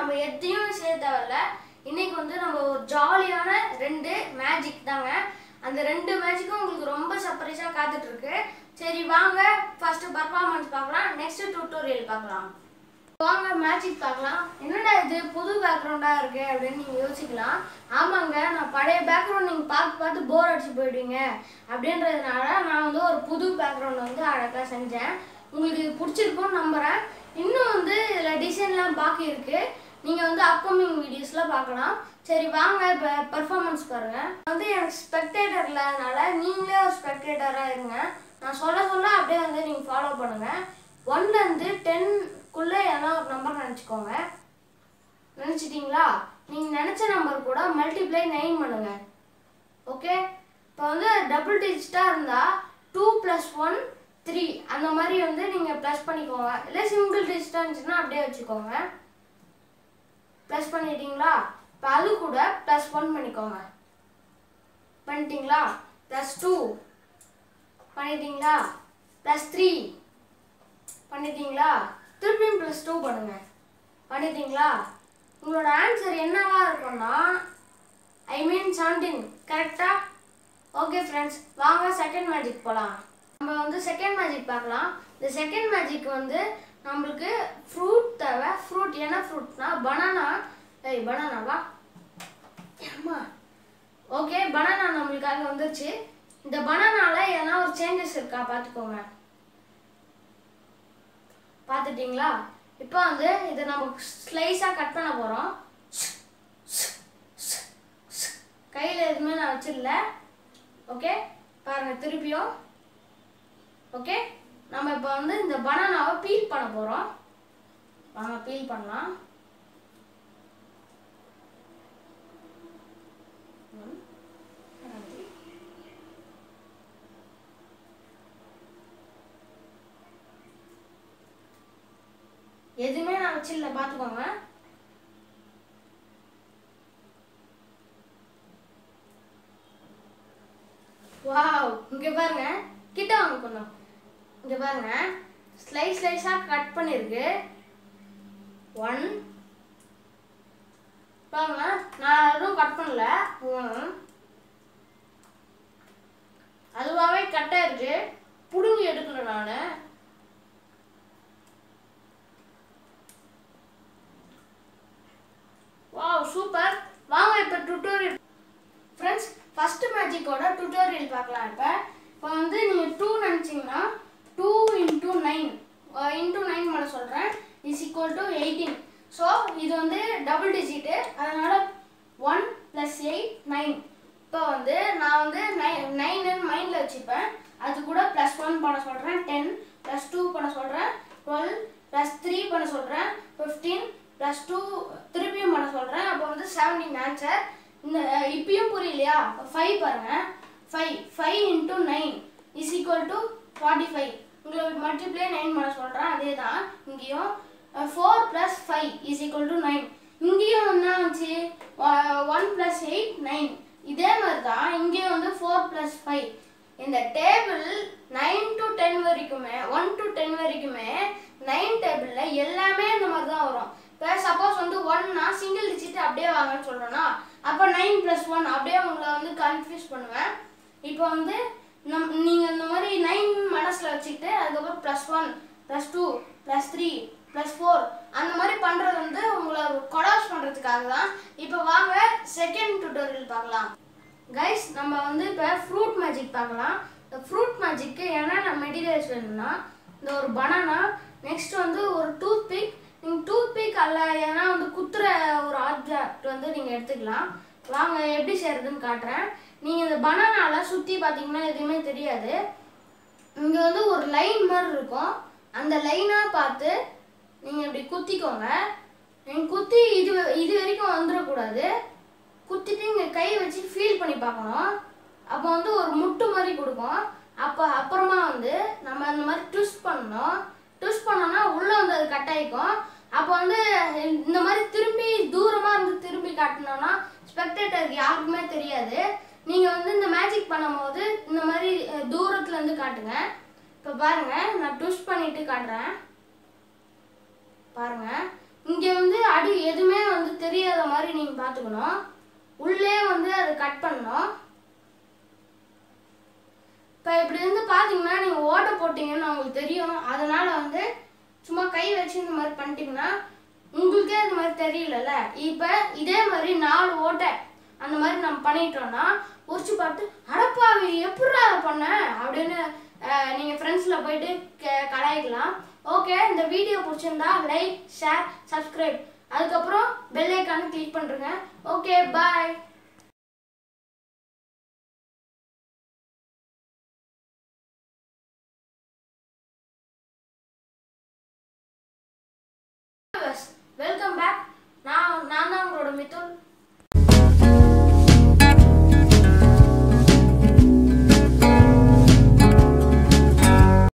நம்ம எதையும் செய்ய தேவையில்ல இன்னைக்கு வந்து நம்ம ஒரு ஜாலியான ரெண்டு மேஜிக் தாங்க அந்த ரெண்டு மேஜிக்கும் உங்களுக்கு ரொம்ப சர்ப்ரைஸாக காத்துட்டு இருக்கு சரி வாங்க ஃபர்ஸ்ட் பர்ஃபார்மன்ஸ் பார்க்கலாம் நெக்ஸ்ட் டியூட்டோரியல் பார்க்கலாம் வாங்க மேஜிக் பார்க்கலாம் என்னடா இது புது பேக்ரவுண்டாக இருக்கு அப்படின்னு நீங்கள் யோசிக்கலாம் ஆமாங்க நான் பழைய பேக்ரவுண்ட் நீங்கள் பார்த்து பார்த்து போர் அடிச்சு போயிடுவீங்க அப்படின்றதுனால நான் வந்து ஒரு புது பேக்ரவுண்ட் வந்து அழகாக செஞ்சேன் உங்களுக்கு இது பிடிச்சிருக்கும்னு நம்புகிறேன் இன்னும் வந்து இதில் டிசைன்லாம் பாக்கி இருக்கு நீங்கள் வந்து அப்கமிங் வீடியோஸில் பார்க்கலாம் சரி வாங்க இப்போ பெர்ஃபார்மன்ஸ் பாருங்கள் வந்து எனக்கு ஸ்பெக்டேட்டர் இல்லாதனால நீங்களே ஒரு ஸ்பெக்டேட்டராக இருங்க நான் சொல்ல சொல்ல அப்படியே வந்து நீங்கள் ஃபாலோ பண்ணுங்கள் ஒன்லேருந்து டென்க்குள்ளே ஏன்னா ஒரு நம்பர் நினச்சிக்கோங்க நினச்சிட்டிங்களா நீங்கள் நினச்ச நம்பர் கூட மல்டிப்ளை நைன் பண்ணுங்க ஓகே இப்போ வந்து டபுள் டிஜிட்டாக இருந்தால் டூ ப்ளஸ் ஒன் த்ரீ அந்த மாதிரி வந்து நீங்கள் ப்ளஸ் பண்ணிக்கோங்க இல்லை சிங்கிள் டிஜிட்டாக இருந்துச்சுன்னா அப்படியே வச்சுக்கோங்க ப்ளஸ் பண்ணிட்டீங்களா இப்போ அது கூட ப்ளஸ் ஒன் பண்ணிக்கோங்க பண்ணிட்டீங்களா ப்ளஸ் டூ பண்ணிட்டீங்களா ப்ளஸ் த்ரீ பண்ணிட்டீங்களா திருப்பியும் ப்ளஸ் டூ பண்ணுங்க பண்ணிட்டீங்களா உங்களோட ஆன்சர் என்னவா இருக்கும்னா ஐ மீன் செவன்டீன் கரெக்டா ஓகே ஃப்ரெண்ட்ஸ் வாங்க செகண்ட் மேஜிக் போகலாம் நம்ம வந்து செகண்ட் மேஜிக் பார்க்கலாம் இந்த செகண்ட் மேஜிக் வந்து நம்மளுக்கு ஃப்ரூட் தேவை ஃப்ரூட் என்ன ஃப்ரூட்னா பனானா ஏய் பனானாவா அம்மா ஓகே பனானா நம்மளுக்காக வந்துருச்சு இந்த பனானால எதனா ஒரு சேஞ்சஸ் இருக்கா பார்த்துக்கோங்க பார்த்துட்டிங்களா இப்போ வந்து இதை நம்ம ஸ்லைஸாக கட் பண்ண போகிறோம் கையில் எதுவுமே நான் வச்சிடல ஓகே பாருங்கள் திருப்பியும் ஓகே நம்ம இப்போ வந்து இந்த பனானாவை பீல் பண்ண போகிறோம் வாங்க பீல் பண்ணலாம் ஒன், ரெண்டு. எதுவுமே நான் வச்சிடல பார்த்துக்கோங்க வாவ் இங்க பாருங்க கிட்ட வாங்க கொஞ்சம் இங்க பாருங்க ஸ்லைஸ் ஸ்லைஸா கட் பண்ணிருக்கு ஒன் பாருங்க நான் எதுவும் கட் பண்ணல ஒன் அதுவாகவே கட் ஆயிருக்கு புடுங்கி எடுக்கல நான் வாவ் சூப்பர் வாங்க இப்போ டுட்டோரியல் ஃப்ரெண்ட்ஸ் ஃபர்ஸ்ட் மேஜிக்கோட டுட்டோரியல் பார்க்கலாம் இப்போ இப்போ வந்து நீங்கள் டூ நினச்சிங்கன்னா two into nine into nine பண்ண சொல்கிறேன் is equal to eighteen so இது வந்து டபுள் டிஜிட்டு அதனால் ஒன் ப்ளஸ் எயிட் நைன் இப்போ வந்து நான் வந்து நைன் நைனு மைண்டில் வச்சுப்பேன் அது கூட ப்ளஸ் ஒன் பண்ண சொல்கிறேன் டென் ப்ளஸ் டூ பண்ண சொல்கிறேன் டுவெல் ப்ளஸ் த்ரீ பண்ண சொல்கிறேன் ஃபிஃப்டீன் ப்ளஸ் டூ திருப்பியும் பண்ண சொல்கிறேன் அப்போ வந்து செவன்டீன் ஆன்சர் இந்த அஹ், இப்பயும் புரியலையா ஃபைவ் பாருங்க five five into nine is equal to forty five உங்களுக்கு மல்டிப்ளை நைன் பண்ண சொல்கிறேன் அதே தான் இங்கேயும் four plus five is equal to nine இங்கேயும் என்ன வந்துச்சு ஒன் ப்ளஸ் எயிட் நைன் இதே மாதிரி தான் இங்கேயும் வந்து ஃபோர் ப்ளஸ் ஃபைவ் இந்த டேபிள் நைன் டு டென் வரைக்குமே ஒன் டு டென் வரைக்குமே நைன் டேபிளில் எல்லாமே இந்த மாதிரி தான் வரும் இப்போ சப்போஸ் வந்து ஒன்னா சிங்கிள் டிஜிட் அப்படியே வாங்கன்னு சொல்கிறோன்னா அப்போ நைன் ப்ளஸ் ஒன் அப்படியே உங்களை வந்து கன்ஃபியூஸ் பண்ணுவேன் இப்போ வந்து நம் நீங்கள் இந்த மாதிரி நைன் மனசில் வச்சுக்கிட்டு அதுக்கப்புறம் plus one plus two plus three plus four அந்த மாதிரி பண்ணுறது வந்து உங்களை கொலாப்ஸ் பண்ணுறதுக்காக தான் இப்போ வாங்க செகண்ட் டுட்டோரியல் பார்க்கலாம் கைஸ் நம்ம வந்து இப்போ ஃப்ரூட் மேஜிக் பார்க்கலாம் இந்த ஃப்ரூட் மேஜிக்கு என்னென்ன மெட்டீரியல்ஸ் வேணும்னா இந்த ஒரு பனானா நெக்ஸ்ட் வந்து ஒரு டூத் பிக் நீங்கள் டூத் பிக் அல்ல ஏன்னா வந்து குத்துற ஒரு ஆப்ஜெக்ட் வந்து நீங்கள் எடுத்துக்கலாம் வாங்க எப்படி செய்கிறதுன்னு காட்டுறேன் நீங்கள் இந்த பனானால சுற்றி பார்த்தீங்கன்னா எதுவுமே தெரியாது இங்கே வந்து ஒரு லைன் மாதிரி இருக்கும் அந்த லைனாக பார்த்து நீங்கள் இப்படி குத்திக்கோங்க நீங்கள் குத்தி இது இது வரைக்கும் வந்துடக்கூடாது குத்திட்டு இங்கே கை வச்சு ஃபீல் பண்ணி பார்க்கணும் அப்போ வந்து ஒரு முட்டு மாதிரி கொடுக்கும் அப்போ அப்புறமா வந்து நம்ம அந்த மாதிரி ட்விஸ்ட் பண்ணணும் ட்விஸ்ட் பண்ணோம்னா உள்ளே வந்து அது கட் ஆகிக்கும் அப்போ வந்து இந்த மாதிரி திரும்பி தூரமாக இருந்து திரும்பி காட்டினோம்னா ஸ்பெக்டேட்டருக்கு யாருக்குமே தெரியாது நீங்கள் வந்து இந்த மேஜிக் பண்ணும்போது இந்த மாதிரி அஹ், தூரத்துல இருந்து காட்டுங்க இப்போ பாருங்க நான் ட்விஸ்ட் பண்ணிட்டு காட்டுறேன் பாருங்க இங்க வந்து அடி எதுவுமே தெரியாத மாதிரி நீங்கள் பார்த்துக்கணும் உள்ளே வந்து அதை கட் பண்ணணும் இப்போ இப்படி வந்து பார்த்தீங்கன்னா நீங்கள் ஓட்டை போட்டீங்கன்னு உங்களுக்கு தெரியும் அதனால வந்து சும்மா கை வச்சு இந்த மாதிரி பண்ணிட்டீங்கன்னா உங்களுக்கே இந்த மாதிரி தெரியலல்ல இப்போ இதே மாதிரி நாலு ஓட்டை அந்த மாதிரி நம்ம பண்ணிட்டோம்னா உரிச்சு பார்த்து அடப்பாவி எப்படா அதை பண்ண அப்படின்னு அஹ், நீங்க ஃப்ரெண்ட்ஸ்ல போயிட்டு கே- கலாய்க்கலாம் ஓகே இந்த வீடியோ பிடிச்சிருந்தா லைக் ஷேர் சப்ஸ்கிரைப் அதுக்கப்புறம் பெல் ஐக்கானை கிளிக் பண்ணுறேங்க ஓகே பாய் வெல்கம் பேக் நான் நான் தான் உங்களோட மித்துல்